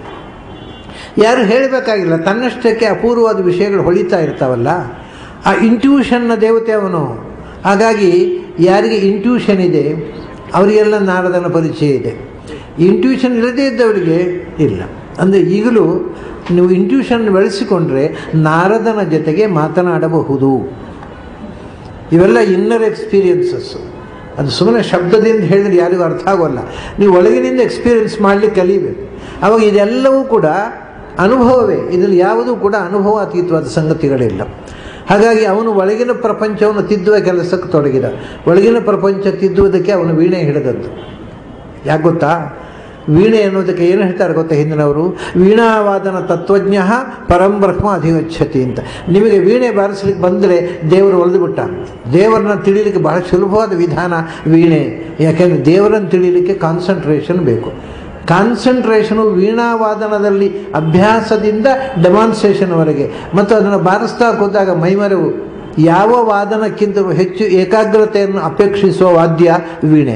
ಯಾರು ಹೇಳಬೇಕಾಗಿಲ್ಲ ತನ್ನಷ್ಟಕ್ಕೆ ಅಪೂರ್ವವಾದ ವಿಷಯಗಳು ಹೊಳಿತಾ ಇರ್ತಾವಲ್ಲ ಆ ಇಂಟ್ಯೂಷನ್ನ ದೇವತೆ ಅವನು ಹಾಗಾಗಿ ಯಾರಿಗೆ ಇಂಟ್ಯೂಷನ್ ಇದೆ ಅವರಿಗೆಲ್ಲ ನಾರದನ ಪರಿಚಯ ಇದೆ ಇಂಟ್ಯೂಷನ್ ಇಲ್ಲದೇ ಇದ್ದವರಿಗೆ ಇಲ್ಲ ಅಂದರೆ ಈಗಲೂ ನೀವು ಇಂಟ್ಯೂಷನ್ ಬೆಳೆಸಿಕೊಂಡ್ರೆ ನಾರದನ ಜೊತೆಗೆ ಮಾತನಾಡಬಹುದು ಇವೆಲ್ಲ ಇನ್ನರ್ ಎಕ್ಸ್ಪೀರಿಯನ್ಸಸ್ಸು ಅದು ಸುಮ್ಮನೆ ಶಬ್ದದಿಂದ ಹೇಳಿದ್ರೆ ಯಾರಿಗೂ ಅರ್ಥ ಆಗೋಲ್ಲ ನೀವು ಒಳಗಿನಿಂದ ಎಕ್ಸ್ಪೀರಿಯನ್ಸ್ ಮಾಡಲಿಕ್ಕೆ ಕಲಿಬೇಕು ಅವಾಗ ಇದೆಲ್ಲವೂ ಕೂಡ ಅನುಭವವೇ ಇದರಲ್ಲಿ ಯಾವುದೂ ಕೂಡ ಅನುಭವಾತೀತವಾದ ಸಂಗತಿಗಳಿಲ್ಲ ಹಾಗಾಗಿ ಅವನು ಒಳಗಿನ ಪ್ರಪಂಚವನ್ನು ತಿದ್ದುವ ಕೆಲಸಕ್ಕೆ ತೊಡಗಿದ ಒಳಗಿನ ಪ್ರಪಂಚ ತಿದ್ದುವುದಕ್ಕೆ ಅವನು ವೀಣೆ ಹಿಡಿದದ್ದು ಯಾಕೆ ಗೊತ್ತಾ ವೀಣೆ ಅನ್ನೋದಕ್ಕೆ ಏನು ಹೇಳ್ತಾರೆ ಗೊತ್ತಾ ಹಿಂದಿನವರು ವೀಣಾವಾದನ ತತ್ವಜ್ಞ ಪರಂ ಬ್ರಹ್ಮ ಅಧಿಗಚ್ಚತಿ ಅಂತ ನಿಮಗೆ ವೀಣೆ ಬಾರಿಸ್ಲಿಕ್ಕೆ ಬಂದರೆ ದೇವರು ಒಲಿದುಬಿಟ್ಟ ದೇವರನ್ನ ತಿಳಿಲಿಕ್ಕೆ ಬಹಳ ಸುಲಭವಾದ ವಿಧಾನ ವೀಣೆ ಯಾಕೆಂದರೆ ದೇವರನ್ನು ತಿಳಿಲಿಕ್ಕೆ ಕಾನ್ಸಂಟ್ರೇಷನ್ ಬೇಕು ಕಾನ್ಸಂಟ್ರೇಷನು ವೀಣಾವಾದನದಲ್ಲಿ ಅಭ್ಯಾಸದಿಂದ ಡೆಮಾನ್ಸ್ಟ್ರೇಷನ್ವರೆಗೆ ಮತ್ತು ಅದನ್ನು ಬಾರಿಸ್ತಾ ಕೂತಾಗ ಮೈಮರೆವು ಯಾವ ವಾದನಕ್ಕಿಂತಲೂ ಹೆಚ್ಚು ಏಕಾಗ್ರತೆಯನ್ನು ಅಪೇಕ್ಷಿಸುವ ವಾದ್ಯ ವೀಣೆ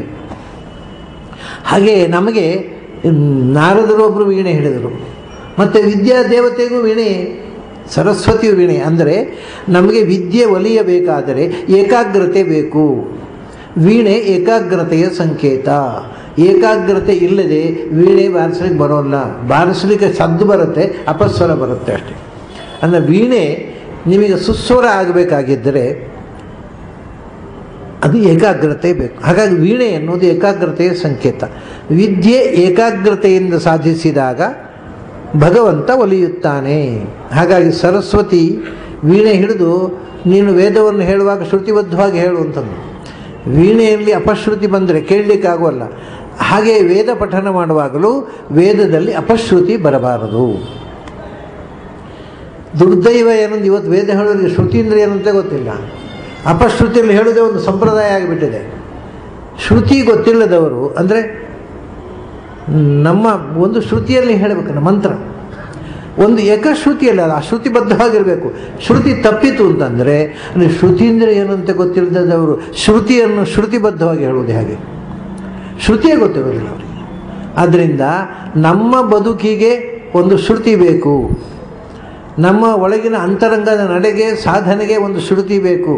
ಹಾಗೆ ನಮಗೆ ನಾರದರು ಒಬ್ಬರು ವೀಣೆ ಹಿಡಿದರು ಮತ್ತು ವಿದ್ಯಾ ದೇವತೆಗೂ ವೀಣೆ ಸರಸ್ವತಿಯು ವೀಣೆ ಅಂದರೆ ನಮಗೆ ವಿದ್ಯೆ ಒಲಿಯಬೇಕಾದರೆ ಏಕಾಗ್ರತೆ ಬೇಕು ವೀಣೆ ಏಕಾಗ್ರತೆಯ ಸಂಕೇತ ಏಕಾಗ್ರತೆ ಇಲ್ಲದೆ ವೀಣೆ ಬಾರಿಸ್ಲಿಕ್ಕೆ ಬರೋಲ್ಲ ಬಾರಿಸ್ಲಿಕ್ಕೆ ಸದ್ದು ಬರುತ್ತೆ ಅಪಸ್ವರ ಬರುತ್ತೆ ಅಷ್ಟೆ ಅಂದರೆ ವೀಣೆ ನಿಮಗೆ ಸುಸ್ವರ ಆಗಬೇಕಾಗಿದ್ದರೆ ಅದು ಏಕಾಗ್ರತೆ ಬೇಕು ಹಾಗಾಗಿ ವೀಣೆ ಎನ್ನುವುದು ಏಕಾಗ್ರತೆಯ ಸಂಕೇತ ವಿದ್ಯೆ ಏಕಾಗ್ರತೆಯಿಂದ ಸಾಧಿಸಿದಾಗ ಭಗವಂತ ಒಲಿಯುತ್ತಾನೆ ಹಾಗಾಗಿ ಸರಸ್ವತಿ ವೀಣೆ ಹಿಡಿದು ನೀನು ವೇದವನ್ನು ಹೇಳುವಾಗ ಶ್ರುತಿಬದ್ಧವಾಗಿ ಹೇಳುವಂಥದ್ದು ವೀಣೆಯಲ್ಲಿ ಅಪಶ್ರುತಿ ಬಂದರೆ ಕೇಳಲಿಕ್ಕಾಗೋಲ್ಲ ಹಾಗೆ ವೇದ ಪಠನ ಮಾಡುವಾಗಲೂ ವೇದದಲ್ಲಿ ಅಪಶ್ರುತಿ ಬರಬಾರದು ದುರ್ದೈವ ಏನೊಂದು ಇವತ್ತು ವೇದ ಹೇಳೋರಿಗೆ ಶ್ರುತಿ ಅಂದರೆ ಏನಂತ ಗೊತ್ತಿಲ್ಲ ಅಪಶ್ರುತಿಯಲ್ಲಿ ಹೇಳೋದೇ ಒಂದು ಸಂಪ್ರದಾಯ ಆಗಿಬಿಟ್ಟಿದೆ ಶ್ರುತಿ ಗೊತ್ತಿಲ್ಲದವರು ಅಂದರೆ ನಮ್ಮ ಒಂದು ಶ್ರುತಿಯಲ್ಲಿ ಹೇಳಬೇಕಲ್ಲ ಮಂತ್ರ ಒಂದು ಏಕಶ್ರುತಿಯಲ್ಲಿ ಅಲ್ಲ ಶ್ರುತಿಬದ್ಧವಾಗಿರಬೇಕು ಶ್ರುತಿ ತಪ್ಪಿತು ಅಂತಂದರೆ ಅಂದರೆ ಶ್ರುತಿ ಅಂದರೆ ಏನು ಅಂತ ಗೊತ್ತಿಲ್ಲದವರು ಶ್ರುತಿಯನ್ನು ಶ್ರುತಿಬದ್ಧವಾಗಿ ಹೇಳುವುದು ಹಾಗೆ ಶ್ರುತಿಯೇ ಗೊತ್ತಿರೋದಿಲ್ಲ ಅವರಿಗೆ ಆದ್ದರಿಂದ ನಮ್ಮ ಬದುಕಿಗೆ ಒಂದು ಶ್ರುತಿ ಬೇಕು ನಮ್ಮ ಒಳಗಿನ ಅಂತರಂಗದ ನಡೆಗೆ ಸಾಧನೆಗೆ ಒಂದು ಶ್ರುತಿ ಬೇಕು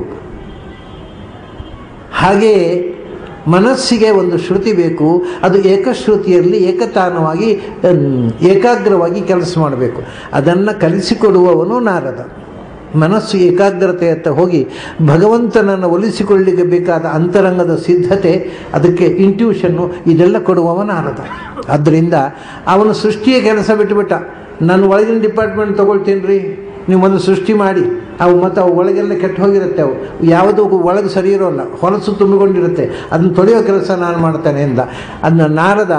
ಹಾಗೆಯೇ ಮನಸ್ಸಿಗೆ ಒಂದು ಶ್ರುತಿ ಬೇಕು ಅದು ಏಕಶ್ರುತಿಯಲ್ಲಿ ಏಕತಾನವಾಗಿ ಏಕಾಗ್ರವಾಗಿ ಕೆಲಸ ಮಾಡಬೇಕು ಅದನ್ನು ಕಲಿಸಿಕೊಡುವವನು ನಾರದ ಮನಸ್ಸು ಏಕಾಗ್ರತೆಯತ್ತ ಹೋಗಿ ಭಗವಂತನನ್ನು ಒಲಿಸಿಕೊಳ್ಳಲಿಕ್ಕೆ ಬೇಕಾದ ಅಂತರಂಗದ ಸಿದ್ಧತೆ ಅದಕ್ಕೆ ಇಂಟ್ಯೂಷನ್ನು ಇದೆಲ್ಲ ಕೊಡುವವ ನಾರದ ಆದ್ದರಿಂದ ಅವನು ಸೃಷ್ಟಿಯ ಕೆಲಸ ಬಿಟ್ಟುಬಿಟ್ಟ ನಾನು ಒಳಗಿನ ಡಿಪಾರ್ಟ್ಮೆಂಟ್ ತೊಗೊಳ್ತೀನಿ ರೀ ನೀವು ಒಂದು ಸೃಷ್ಟಿ ಮಾಡಿ ಅವು ಮತ್ತು ಅವು ಒಳಗೆಲ್ಲ ಕೆಟ್ಟು ಹೋಗಿರುತ್ತೆ ಅವು ಯಾವುದೂ ಒಳಗೆ ಸರಿ ಇರೋಲ್ಲ ಹೊಲಸು ತುಂಬಿಕೊಂಡಿರುತ್ತೆ ಅದನ್ನು ತೊಳೆಯೋ ಕೆಲಸ ನಾನು ಮಾಡ್ತೇನೆ ಎಂದ ಅದನ್ನ ನಾರದ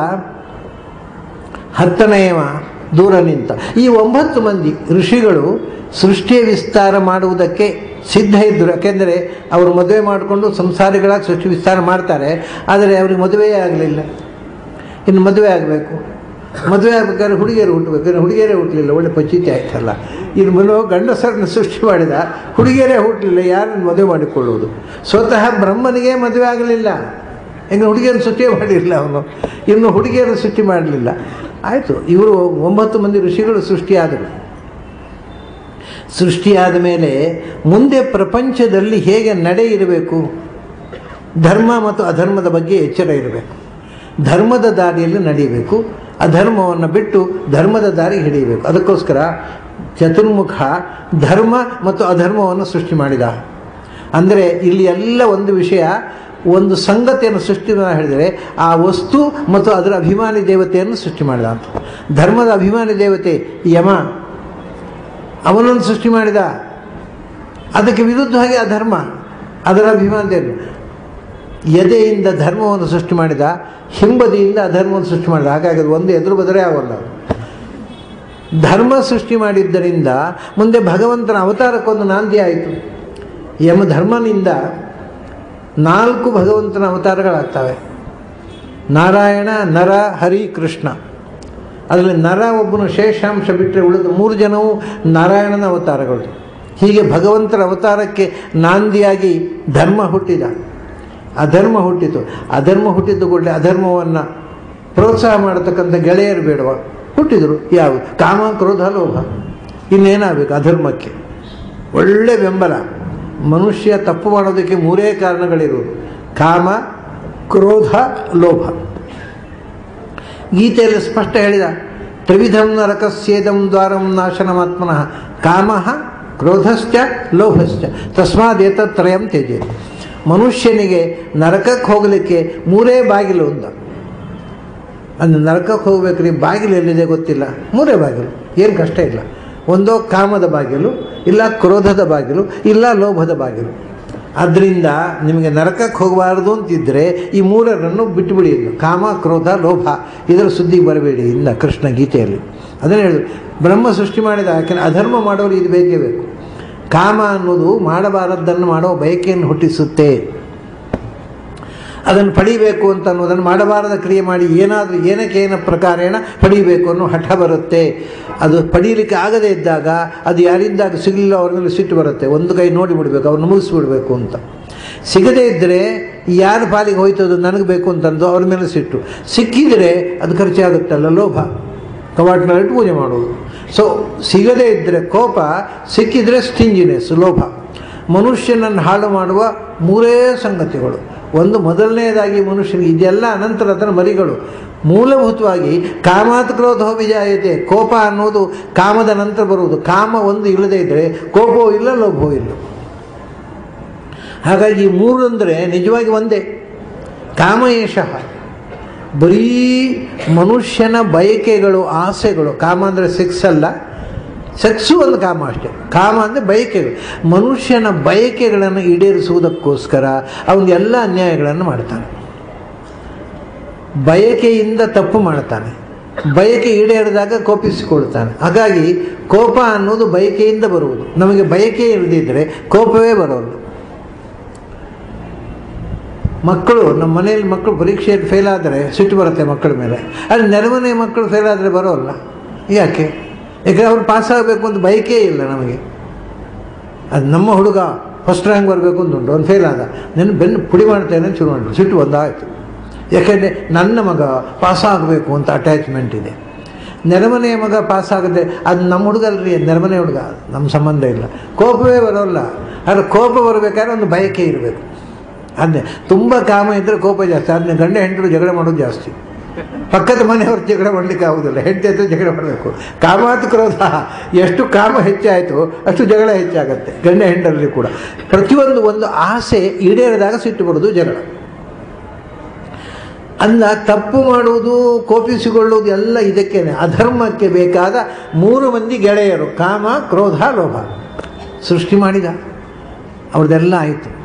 ಹತ್ತನೆಯವ ದೂರ ನಿಂತ ಈ ಒಂಬತ್ತು ಮಂದಿ ಋಷಿಗಳು ಸೃಷ್ಟಿಯ ವಿಸ್ತಾರ ಮಾಡುವುದಕ್ಕೆ ಸಿದ್ಧ ಇದ್ದರು ಯಾಕೆಂದರೆ ಅವರು ಮದುವೆ ಮಾಡಿಕೊಂಡು ಸಂಸಾರಿಗಳಾಗಿ ಸೃಷ್ಟಿ ವಿಸ್ತಾರ ಮಾಡ್ತಾರೆ ಆದರೆ ಅವ್ರಿಗೆ ಮದುವೆಯೇ ಆಗಲಿಲ್ಲ ಇನ್ನು ಮದುವೆ ಆಗಬೇಕು ಮದುವೆ ಆಗ್ಬೇಕಾದ್ರೆ ಹುಡುಗಿಯರು ಹುಟ್ಟಬೇಕು ಇನ್ನು ಹುಡುಗಿಯರೇ ಹುಟ್ಟಲಿಲ್ಲ ಒಳ್ಳೆ ಪಚಿತಿ ಆಯ್ತಲ್ಲ ಇನ್ನು ಮನೋ ಗಂಡಸರನ್ನು ಸೃಷ್ಟಿ ಮಾಡಿದ ಹುಡುಗಿಯರೇ ಹುಟ್ಟಲಿಲ್ಲ ಯಾರನ್ನು ಮದುವೆ ಮಾಡಿಕೊಳ್ಳುವುದು ಸ್ವತಃ ಬ್ರಹ್ಮನಿಗೆ ಮದುವೆ ಆಗಲಿಲ್ಲ ಇನ್ನು ಹುಡುಗಿಯರನ್ನು ಸೃಷ್ಟಿ ಮಾಡಿರಲಿಲ್ಲ ಅವನು ಇನ್ನು ಹುಡುಗಿಯರನ್ನು ಸೃಷ್ಟಿ ಮಾಡಲಿಲ್ಲ ಆಯಿತು ಇವರು ಒಂಬತ್ತು ಮಂದಿ ಋಷಿಗಳು ಸೃಷ್ಟಿಯಾದರು ಸೃಷ್ಟಿಯಾದ ಮೇಲೆ ಮುಂದೆ ಪ್ರಪಂಚದಲ್ಲಿ ಹೇಗೆ ನಡೆ ಇರಬೇಕು ಧರ್ಮ ಮತ್ತು ಅಧರ್ಮದ ಬಗ್ಗೆ ಎಚ್ಚರ ಇರಬೇಕು ಧರ್ಮದ ದಾರಿಯಲ್ಲಿ ನಡೆಯಬೇಕು ಅಧರ್ಮವನ್ನು ಬಿಟ್ಟು ಧರ್ಮದ ದಾರಿ ಹಿಡಿಯಬೇಕು ಅದಕ್ಕೋಸ್ಕರ ಚತುರ್ಮುಖ ಧರ್ಮ ಮತ್ತು ಅಧರ್ಮವನ್ನು ಸೃಷ್ಟಿ ಮಾಡಿದ ಅಂದರೆ ಇಲ್ಲಿ ಎಲ್ಲ ಒಂದು ವಿಷಯ ಒಂದು ಸಂಗತಿಯನ್ನು ಸೃಷ್ಟಿ ಹೇಳಿದರೆ ಆ ವಸ್ತು ಮತ್ತು ಅದರ ಅಭಿಮಾನಿ ದೇವತೆಯನ್ನು ಸೃಷ್ಟಿ ಮಾಡಿದ ಅಂತ ಧರ್ಮದ ಅಭಿಮಾನಿ ದೇವತೆ ಯಮ ಅವನನ್ನು ಸೃಷ್ಟಿ ಮಾಡಿದ ಅದಕ್ಕೆ ವಿರುದ್ಧವಾಗಿ ಅಧರ್ಮ ಅದರ ಅಭಿಮಾನ ದೇವರು ಎದೆಯಿಂದ ಧರ್ಮವನ್ನು ಸೃಷ್ಟಿ ಮಾಡಿದ ಹಿಂಬದಿಯಿಂದ ಅಧರ್ಮವನ್ನು ಸೃಷ್ಟಿ ಮಾಡಿದ ಹಾಗಾಗಿ ಅದು ಒಂದು ಎದುರು ಬದರೇ ಆಗೋಲ್ಲ ಧರ್ಮ ಸೃಷ್ಟಿ ಮಾಡಿದ್ದರಿಂದ ಮುಂದೆ ಭಗವಂತನ ಅವತಾರಕ್ಕೊಂದು ನಾಂದಿ ಆಯಿತು ಯಮ ಧರ್ಮನಿಂದ ನಾಲ್ಕು ಭಗವಂತನ ಅವತಾರಗಳಾಗ್ತವೆ ನಾರಾಯಣ ನರ ಹರಿ ಕೃಷ್ಣ ಅದರಲ್ಲಿ ನರ ಒಬ್ಬನು ಶೇಷಾಂಶ ಬಿಟ್ಟರೆ ಉಳಿದ ಮೂರು ಜನವು ನಾರಾಯಣನ ಅವತಾರಗಳು ಹೀಗೆ ಭಗವಂತನ ಅವತಾರಕ್ಕೆ ನಾಂದಿಯಾಗಿ ಧರ್ಮ ಹುಟ್ಟಿದ ಅಧರ್ಮ ಹುಟ್ಟಿತು ಅಧರ್ಮ ಹುಟ್ಟಿದ್ದು ಕೂಡಲೇ ಅಧರ್ಮವನ್ನು ಪ್ರೋತ್ಸಾಹ ಮಾಡತಕ್ಕಂಥ ಗೆಳೆಯರು ಬೇಡವ ಹುಟ್ಟಿದರು ಯಾವುದು ಕಾಮ ಕ್ರೋಧ ಲೋಭ ಇನ್ನೇನಾಗಬೇಕು ಅಧರ್ಮಕ್ಕೆ ಒಳ್ಳೆ ಬೆಂಬಲ ಮನುಷ್ಯ ತಪ್ಪು ಮಾಡೋದಕ್ಕೆ ಮೂರೇ ಕಾರಣಗಳಿರುವುದು ಕಾಮ ಕ್ರೋಧ ಲೋಭ ಗೀತೆಯಲ್ಲಿ ಸ್ಪಷ್ಟ ಹೇಳಿದ ತ್ರಿವಿಧಂ ನರಕಸ್ಯೇದಂ ದ್ವಾರಂ ನಾಶನಮಾತ್ಮನಃ ಕಾಮ ಕ್ರೋಧಶ್ಚ ಲೋಭಶ್ಚ ತಸ್ಮಾದೇತತ್ರಯಂ ತ್ಯಜೆ ಮನುಷ್ಯನಿಗೆ ನರಕಕ್ಕೆ ಹೋಗಲಿಕ್ಕೆ ಮೂರೇ ಬಾಗಿಲು ಅಂತ ಅಂದ್ರೆ ನರಕಕ್ಕೆ ಹೋಗ್ಬೇಕ್ರಿ ಬಾಗಿಲು ಎಲ್ಲಿದೆ ಗೊತ್ತಿಲ್ಲ ಮೂರೇ ಬಾಗಿಲು ಏನು ಕಷ್ಟ ಇಲ್ಲ ಒಂದೋ ಕಾಮದ ಬಾಗಿಲು ಇಲ್ಲ ಕ್ರೋಧದ ಬಾಗಿಲು ಇಲ್ಲ ಲೋಭದ ಬಾಗಿಲು ಅದರಿಂದ ನಿಮಗೆ ನರಕಕ್ಕೆ ಹೋಗಬಾರ್ದು ಅಂತಿದ್ದರೆ ಈ ಮೂರರನ್ನು ಬಿಟ್ಟುಬಿಡಿ ಇನ್ನು ಕಾಮ ಕ್ರೋಧ ಲೋಭ ಇದರ ಸುದ್ದಿಗೆ ಬರಬೇಡಿ ಇಂದ ಕೃಷ್ಣ ಗೀತೆಯಲ್ಲಿ ಅದನ್ನು ಹೇಳಿದ್ರು ಬ್ರಹ್ಮ ಸೃಷ್ಟಿ ಮಾಡಿದ ಯಾಕೆಂದರೆ ಅಧರ್ಮ ಮಾಡೋರು ಇದು ಬೇಕೇ ಬೇಕು ಕಾಮ ಅನ್ನೋದು ಮಾಡಬಾರದ್ದನ್ನು ಮಾಡೋ ಬಯಕೆಯನ್ನು ಹುಟ್ಟಿಸುತ್ತೆ ಅದನ್ನು ಪಡಿಬೇಕು ಅಂತ ಅನ್ನೋದನ್ನು ಮಾಡಬಾರದ ಕ್ರಿಯೆ ಮಾಡಿ ಏನಾದರೂ ಏನಕ್ಕೆ ಏನ ಪ್ರಕಾರೇಣ ಪಡಿಬೇಕು ಅನ್ನೋ ಹಠ ಬರುತ್ತೆ ಅದು ಪಡೀಲಿಕ್ಕೆ ಆಗದೇ ಇದ್ದಾಗ ಅದು ಯಾರಿಂದಾಗ ಸಿಗಲಿಲ್ಲ ಅವ್ರ ಮೇಲೆ ಸಿಟ್ಟು ಬರುತ್ತೆ ಒಂದು ಕೈ ನೋಡಿ ಬಿಡಬೇಕು ಅವ್ರನ್ನ ಮುಗಿಸ್ಬಿಡ್ಬೇಕು ಅಂತ ಸಿಗದೇ ಇದ್ದರೆ ಯಾರ ಪಾಲಿಗೆ ಹೋಯ್ತದು ನನಗೆ ಬೇಕು ಅಂತಂದು ಅವ್ರ ಮೇಲೆ ಸಿಟ್ಟು ಸಿಕ್ಕಿದರೆ ಅದು ಖರ್ಚಾಗುತ್ತಲ್ಲ ಲೋಭ ಕವಾಟಿನಲ್ಲಿಟ್ಟು ಪೂಜೆ ಮಾಡೋದು ಸೊ ಸಿಗದೇ ಇದ್ದರೆ ಕೋಪ ಸಿಕ್ಕಿದರೆ ಸ್ಟಿಂಜಿನೆಸ್ ಲೋಭ ಮನುಷ್ಯನನ್ನು ಹಾಳು ಮಾಡುವ ಮೂರೇ ಸಂಗತಿಗಳು ಒಂದು ಮೊದಲನೆಯದಾಗಿ ಮನುಷ್ಯನಿಗೆ ಇದೆಲ್ಲ ಅನಂತರ ಅದರ ಮರಿಗಳು ಮೂಲಭೂತವಾಗಿ ಕಾಮಾತ್ ಕ್ರೋಧೋ ವಿಜಾಯತೆ ಕೋಪ ಅನ್ನೋದು ಕಾಮದ ನಂತರ ಬರುವುದು ಕಾಮ ಒಂದು ಇಲ್ಲದೇ ಇದ್ದರೆ ಕೋಪವೂ ಇಲ್ಲ ಲೋಭವೂ ಇಲ್ಲ ಹಾಗಾಗಿ ಈ ಮೂರು ಅಂದರೆ ನಿಜವಾಗಿ ಒಂದೇ ಕಾಮಯೇಷಃ ಬರೀ ಮನುಷ್ಯನ ಬಯಕೆಗಳು ಆಸೆಗಳು ಕಾಮ ಅಂದರೆ ಸೆಕ್ಸ್ ಅಲ್ಲ ಸೆಕ್ಸು ಒಂದು ಕಾಮ ಅಷ್ಟೇ ಕಾಮ ಅಂದರೆ ಬಯಕೆಗಳು ಮನುಷ್ಯನ ಬಯಕೆಗಳನ್ನು ಈಡೇರಿಸುವುದಕ್ಕೋಸ್ಕರ ಅವನು ಎಲ್ಲ ಅನ್ಯಾಯಗಳನ್ನು ಮಾಡ್ತಾನೆ ಬಯಕೆಯಿಂದ ತಪ್ಪು ಮಾಡ್ತಾನೆ ಬಯಕೆ ಈಡೇರಿದಾಗ ಕೋಪಿಸಿಕೊಳ್ತಾನೆ ಹಾಗಾಗಿ ಕೋಪ ಅನ್ನೋದು ಬಯಕೆಯಿಂದ ಬರುವುದು ನಮಗೆ ಬಯಕೆ ಇರದಿದ್ದರೆ ಕೋಪವೇ ಬರೋಲ್ಲ ಮಕ್ಕಳು ನಮ್ಮ ಮನೆಯಲ್ಲಿ ಮಕ್ಕಳು ಪರೀಕ್ಷೆಯಲ್ಲಿ ಫೇಲ್ ಆದರೆ ಸಿಟ್ಟು ಬರುತ್ತೆ ಮಕ್ಕಳ ಮೇಲೆ ಆದರೆ ನೆರಮನೆ ಮಕ್ಕಳು ಫೇಲ್ ಆದರೆ ಬರೋಲ್ಲ ಯಾಕೆ ಯಾಕೆ ಅವ್ರು ಪಾಸ್ ಆಗಬೇಕು ಅಂತ ಬಯಕೇ ಇಲ್ಲ ನಮಗೆ ಅದು ನಮ್ಮ ಹುಡುಗ ಫಸ್ಟ್ ರ್ಯಾಂಕ್ ಬರಬೇಕು ಅಂತ ಉಂಟು ಅವ್ನು ಫೇಲ್ ಆದ ನನ್ನ ಬೆನ್ನು ಪುಡಿ ಮಾಡ್ತೇನೆ ಅಂತ ಶುರು ಮಾಡಿದ್ರು ಸಿಟ್ಟು ಒಂದಾಯಿತು ಯಾಕೆಂದರೆ ನನ್ನ ಮಗ ಪಾಸ್ ಆಗಬೇಕು ಅಂತ ಅಟ್ಯಾಚ್ಮೆಂಟ್ ಇದೆ ನೆರಮನೆಯ ಮಗ ಪಾಸ್ ಆಗದೆ ಅದು ನಮ್ಮ ಹುಡುಗ ಅಲ್ರಿ ನೆರಮನೆ ಹುಡುಗ ನಮ್ಮ ಸಂಬಂಧ ಇಲ್ಲ ಕೋಪವೇ ಬರೋಲ್ಲ ಆದರೆ ಕೋಪ ಬರಬೇಕಾದ್ರೆ ಒಂದು ಬಯಕೆ ಇರಬೇಕು ಅದನ್ನೇ ತುಂಬ ಕಾಮ ಇದ್ದರೆ ಕೋಪ ಜಾಸ್ತಿ ಅದನ್ನ ಗಂಡ ಹೆಂಡರು ಜಗಳ ಮಾಡೋದು ಜಾಸ್ತಿ ಪಕ್ಕದ ಮನೆಯವ್ರು ಜಗಳ ಮಾಡಲಿಕ್ಕೆ ಆಗೋದಿಲ್ಲ ಹೆಂಡತಿ ಹತ್ರ ಜಗಳ ಮಾಡಬೇಕು ಕಾಮಾತ್ ಕ್ರೋಧ ಎಷ್ಟು ಕಾಮ ಹೆಚ್ಚಾಯಿತು ಅಷ್ಟು ಜಗಳ ಹೆಚ್ಚಾಗತ್ತೆ ಗಂಡ ಹೆಂಡರಲ್ಲಿ ಕೂಡ ಪ್ರತಿಯೊಂದು ಒಂದು ಆಸೆ ಈಡೇರಿದಾಗ ಸಿಟ್ಟು ಬರೋದು ಜಗಳ ಅಂದ ತಪ್ಪು ಮಾಡುವುದು ಕೋಪಿಸಿಕೊಳ್ಳುವುದು ಎಲ್ಲ ಇದಕ್ಕೇನೆ ಅಧರ್ಮಕ್ಕೆ ಬೇಕಾದ ಮೂರು ಮಂದಿ ಗೆಳೆಯರು ಕಾಮ ಕ್ರೋಧ ಲೋಭ ಸೃಷ್ಟಿ ಮಾಡಿದ ಅವ್ರದ್ದೆಲ್ಲ ಆಯಿತು